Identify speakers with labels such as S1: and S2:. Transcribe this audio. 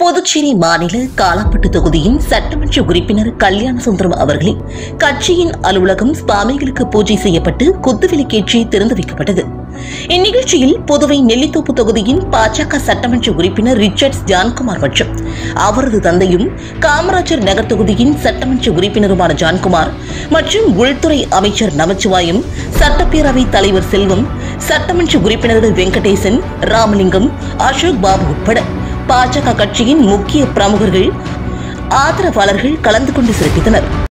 S1: புதுச்சேரி மாநில காலாப்பட்டு தொகுதியின் சட்டமன்ற உறுப்பினர் கல்யாண சுந்தரம் அவர்களின் கட்சியின் அலுவலகம் சுவாமிகளுக்கு பூஜை செய்யப்பட்டு குத்துவிளக்கேற்றி திறந்து வைக்கப்பட்டது இந்நிகழ்ச்சியில் புதுவை நெல்லித்தோப்பு தொகுதியின் பாஜக சட்டமன்ற உறுப்பினர் ரிச்சர்ட்ஸ் ஜான்குமார் மற்றும் அவரது தந்தையும் காமராஜர் நகர் தொகுதியின் சட்டமன்ற உறுப்பினருமான ஜான்குமார் மற்றும் உள்துறை அமைச்சர் நமச்சிவாயம் சட்டப்பேரவை தலைவர் செல்வம் சட்டமன்ற உறுப்பினர்கள் வெங்கடேசன் ராமலிங்கம் அசோக் பாபு உட்பட பாஜக கட்சியின் முக்கிய பிரமுகர்கள் ஆதரவாளர்கள் கலந்து கொண்டு சிறப்பித்தனர்